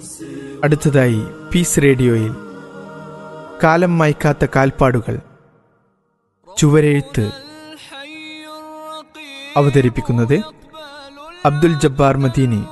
അടുത്തതായി പീസ് റേഡിയോയിൽ കാലം മായ്ക്കാത്ത കാൽപ്പാടുകൾ ചുവരെഴുത്ത് അവതരിപ്പിക്കുന്നത് അബ്ദുൽ ജബ്ബാർ മദീനി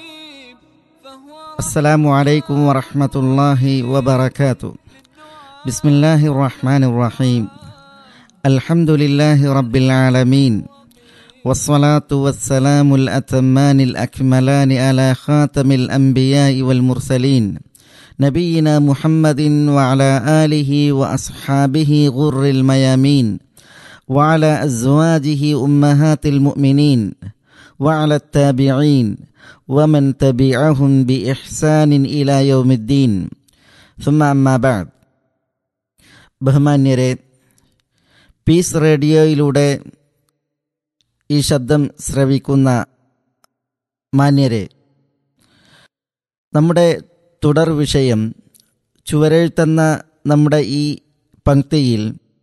السلام عليكم ورحمة الله وبركاته بسم الله الرحمن الرحيم الحمد لله رب العالمين والصلاة والسلام الأتمان الأكملان على خاتم الأنبياء والمرسلين نبينا محمد وعلى آله وأصحابه غر الميامين وعلى أزواجه أمهات المؤمنين وعلى التابعين ومن تبعهم بإحسان إلى يوم الدين ثم أما بعد ബഹുമാന്യരെ പീസ് റേഡിയോയിലൂടെ ഈ ശബ്ദം ശ്രവിക്കുന്ന മാന്യരെ നമ്മുടെ തുടർ വിഷയം ചുവരെഴുത്തെന്ന നമ്മുടെ ഈ പങ്ക്തിയിൽ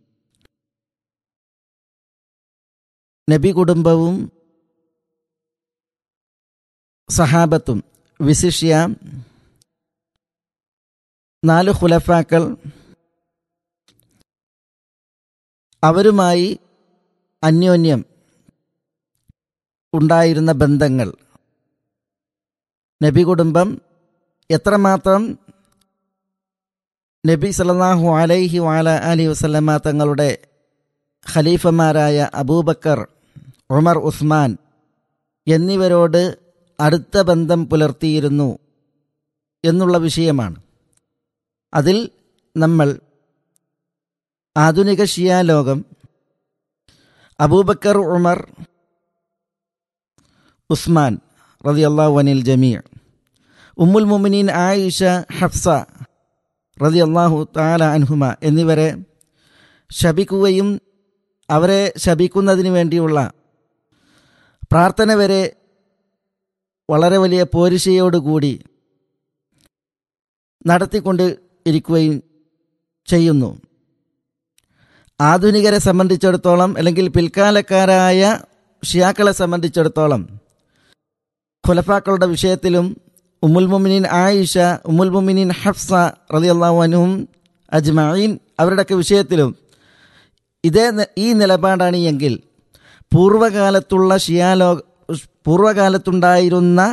നബി കുടുംബവും സഹാബത്തും വിശിഷ്യ നാല് ഖുലഫാക്കൾ അവരുമായി അന്യോന്യം ഉണ്ടായിരുന്ന ബന്ധങ്ങൾ നബി കുടുംബം എത്രമാത്രം നബി സല്ലല്ലാഹു അലൈഹി വാല അലി വസല്ലമ തങ്ങളുടെ ഖലീഫമാരായ അബൂബക്കർ ഉമർ ഉസ്മാൻ എന്നിവരോട് അടുത്ത ബന്ധം പുലർത്തിയിരുന്നു എന്നുള്ള വിഷയമാണ് അതിൽ നമ്മൾ ആധുനിക ഷിയാ ലോകം അബൂബക്കർ ഉമർ ഉസ്മാൻ റതിയല്ലാഹു അനിൽ ജമീർ ഉമ്മുൽ മുമിനീൻ ആയിഷ ഹഫ്സ റതിയല്ലാഹു താല അൻഹുമ എന്നിവരെ ശപിക്കുകയും അവരെ ശപിക്കുന്നതിന് വേണ്ടിയുള്ള പ്രാർത്ഥന വരെ വളരെ വലിയ പോരിശയോടുകൂടി നടത്തിക്കൊണ്ട് ഇരിക്കുകയും ചെയ്യുന്നു ആധുനികരെ സംബന്ധിച്ചിടത്തോളം അല്ലെങ്കിൽ പിൽക്കാലക്കാരായ ഷിയാക്കളെ സംബന്ധിച്ചിടത്തോളം ഖുലഫാക്കളുടെ വിഷയത്തിലും ഉമ്മുൽ മുമിനീൻ ആയിഷ ഉമ്മുൽ മുമിനീൻ ഹഫ്സ റളിയല്ലാഹു അൻഹും അജ്മഈൻ അവരുടെയൊക്കെ വിഷയത്തിലും ഇതേ ഈ നിലപാടാണ് എങ്കിൽ പൂർവകാലത്തുള്ള ഷിയാലോ പൂർവകാലത്തുണ്ടായിരുന്ന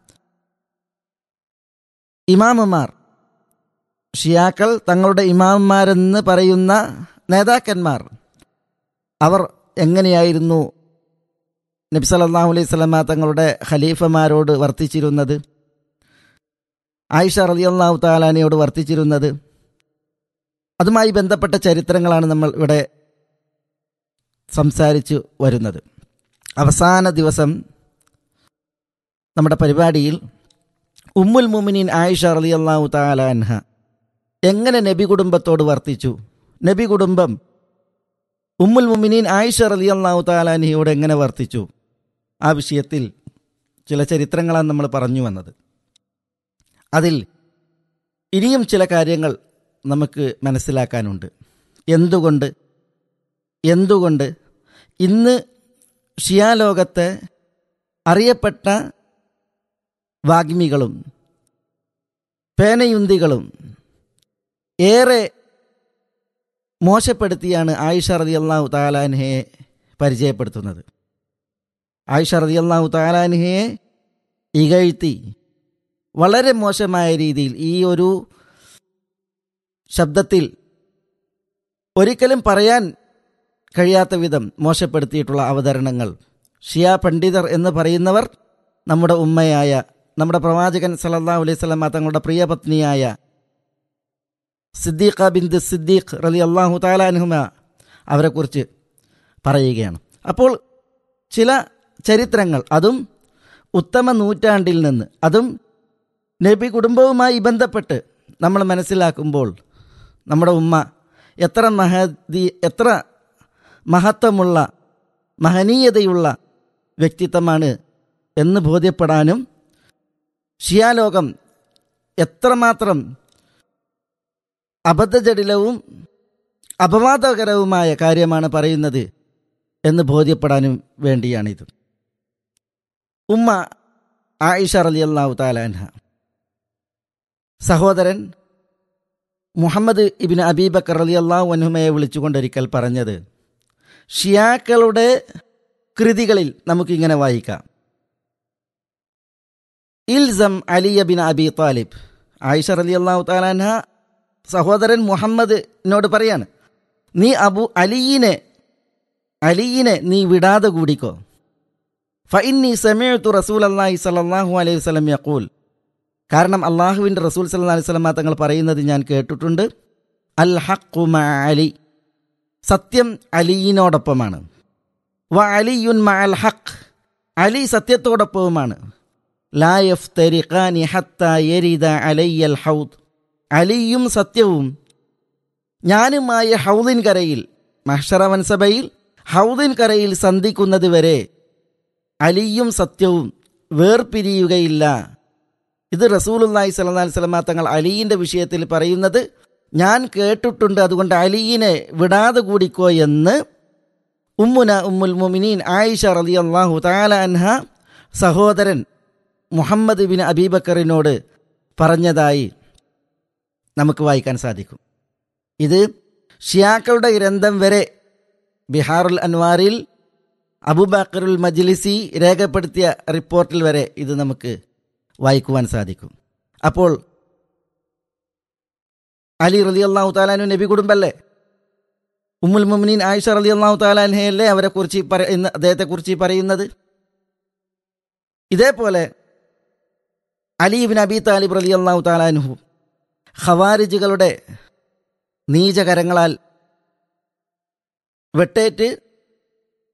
ഇമാമുമാർ ഷിയാക്കൾ തങ്ങളുടെ ഇമാമുമാരെന്ന് പറയുന്ന നേതാക്കന്മാർ അവർ എങ്ങനെയായിരുന്നു നബി സല്ലല്ലാഹു അലൈഹി സ്വലമ തങ്ങളുടെ ഖലീഫമാരോട് വർത്തിച്ചിരുന്നത് ആയിഷ റളിയല്ലാഹു താലാനയോട് വർത്തിച്ചിരുന്നത് അതുമായി ബന്ധപ്പെട്ട ചരിത്രങ്ങളാണ് നമ്മൾ ഇവിടെ സംസാരിച്ചു വരുന്നത് അവസാന ദിവസം നമ്മുടെ പരിപാടിയിൽ ഉമ്മുൽ മുമിനീൻ ആയിഷ റളിയല്ലാഹു താല അൻഹ എങ്ങനെ നബി കുടുംബത്തോട് വർത്തിച്ചു നബി കുടുംബം ഉമ്മുൽ മുമിനീൻ ആയിഷ റളിയല്ലാഹു താല അൻഹയോട് എങ്ങനെ വർത്തിച്ചു ആ വിഷയത്തിൽ ചില ചരിത്രങ്ങളാണ് നമ്മൾ പറഞ്ഞു വന്നത് അതിൽ ഇനിയും ചില കാര്യങ്ങൾ നമുക്ക് മനസ്സിലാക്കാനുണ്ട് എന്തുകൊണ്ട് എന്തുകൊണ്ട് ഇന്ന് ഷിയാലോകത്തെ അറിയപ്പെട്ട വാഗ്മികളും പേനയുന്തികളും ഏറെ മോശപ്പെടുത്തിയാണ് ആയിഷ റതി അള്ളാഹു താലാൻഹയെ പരിചയപ്പെടുത്തുന്നത് ആയിഷ റതി അള്ളാഹു താലാൻഹയെ ഇകഴ്ത്തി വളരെ മോശമായ രീതിയിൽ ഈ ഒരു ശബ്ദത്തിൽ ഒരിക്കലും പറയാൻ കഴിയാത്ത വിധം മോശപ്പെടുത്തിയിട്ടുള്ള അവതരണങ്ങൾ ഷിയ പണ്ഡിതർ എന്ന് പറയുന്നവർ നമ്മുടെ ഉമ്മയായ നമ്മുടെ പ്രവാചകൻ സല്ലല്ലാഹു അലൈഹി സ്വലമ തങ്ങളുടെ പ്രിയപത്നിയായ സിദ്ദീഖ ബിന്ദ് സിദ്ദീഖ് റലി അള്ളാഹു താലാൻഹുമ അവരെക്കുറിച്ച് പറയുകയാണ് അപ്പോൾ ചില ചരിത്രങ്ങൾ അതും ഉത്തമ നൂറ്റാണ്ടിൽ നിന്ന് അതും നബി കുടുംബവുമായി ബന്ധപ്പെട്ട് നമ്മൾ മനസ്സിലാക്കുമ്പോൾ നമ്മുടെ ഉമ്മ എത്ര മഹതി എത്ര മഹത്വമുള്ള മഹനീയതയുള്ള വ്യക്തിത്വമാണ് എന്ന് ബോധ്യപ്പെടാനും ഷിയാലോകം എത്രമാത്രം അബദ്ധജടിലവും അപവാദകരവുമായ കാര്യമാണ് പറയുന്നത് എന്ന് ബോധ്യപ്പെടാനും വേണ്ടിയാണിത് ഉമ്മ ആയിഷ റലി അള്ളാഹു താലാൻഹ സഹോദരൻ മുഹമ്മദ് ഇബിൻ അബീബക്കർ അലി അള്ളാഹു അനുമയെ വിളിച്ചുകൊണ്ടൊരിക്കൽ പറഞ്ഞത് ഷിയാക്കളുടെ കൃതികളിൽ നമുക്കിങ്ങനെ വായിക്കാം ഇൽസം അലിയ ബിൻ അബി താലിബ് ആയിഷ അലി അള്ളാഹു താലാൻഹ സഹോദരൻ മുഹമ്മദിനോട് പറയാണ് നീ അബു അലിയിനെ അലിയിനെ നീ വിടാതെ കൂടിക്കോ ഫഇന്നി സമയത്തു റസൂൽ അള്ളാഹി സലാഹു അലൈഹി വസ്ലം യക്കൂൽ കാരണം അള്ളാഹുവിൻ്റെ റസൂൽ സല്ലാ അലൈഹി സ്വലമ തങ്ങൾ പറയുന്നത് ഞാൻ കേട്ടിട്ടുണ്ട് അൽ ഹഖു മ അലി സത്യം അലിയിനോടൊപ്പമാണ് വ അലിയുൻ മ അൽ ഹഖ് അലി സത്യത്തോടൊപ്പവുമാണ് ലാ യഫ്തരിഖാനി ഹത്ത യരിദ അലയ്യൽ ഹൗദ് അലിയും സത്യവും ഞാനുമായ ഹൗദിൻ കരയിൽ മഹ്ഷറ വൻസഭയിൽ ഹൗദിൻ കരയിൽ സന്ധിക്കുന്നത് വരെ അലിയും സത്യവും വേർപിരിയുകയില്ല ഇത് റസൂലുല്ലാഹി സ്വല്ലല്ലാഹി അലൈഹി വസല്ലമ തങ്ങൾ അലിയിൻ്റെ വിഷയത്തിൽ പറയുന്നത് ഞാൻ കേട്ടിട്ടുണ്ട് അതുകൊണ്ട് അലിയിനെ വിടാതെ കൂടിക്കോ എന്ന് ഉമ്മുന ഉമ്മുൽ മുമിനീൻ ആയിഷ റളിയല്ലാഹു തആല അൻഹ സഹോദരൻ മുഹമ്മദ് ബിൻ അബീബക്കറിനോട് പറഞ്ഞതായി നമുക്ക് വായിക്കാൻ സാധിക്കും ഇത് ഷിയാക്കളുടെ ഗ്രന്ഥം വരെ ബിഹാറുൽ അൻവാറിൽ അബുബാക്കറുൽ മജ്ലിസി രേഖപ്പെടുത്തിയ റിപ്പോർട്ടിൽ വരെ ഇത് നമുക്ക് വായിക്കുവാൻ സാധിക്കും അപ്പോൾ അലി റലി അള്ളാഹു താലാനു നബി കുടുംബല്ലേ ഉമ്മുൽ മുമിനീൻ ആയിഷ റലി അള്ളാഹു താലാൻഹയല്ലേ അവരെ കുറിച്ച് പറയുന്ന അദ്ദേഹത്തെക്കുറിച്ച് പറയുന്നത് ഇതേപോലെ അലീബിൻ അബി താലിബ് റലി അള്ളാഹു താലാനുഹു ഖവാരിജുകളുടെ നീചകരങ്ങളാൽ വെട്ടേറ്റ്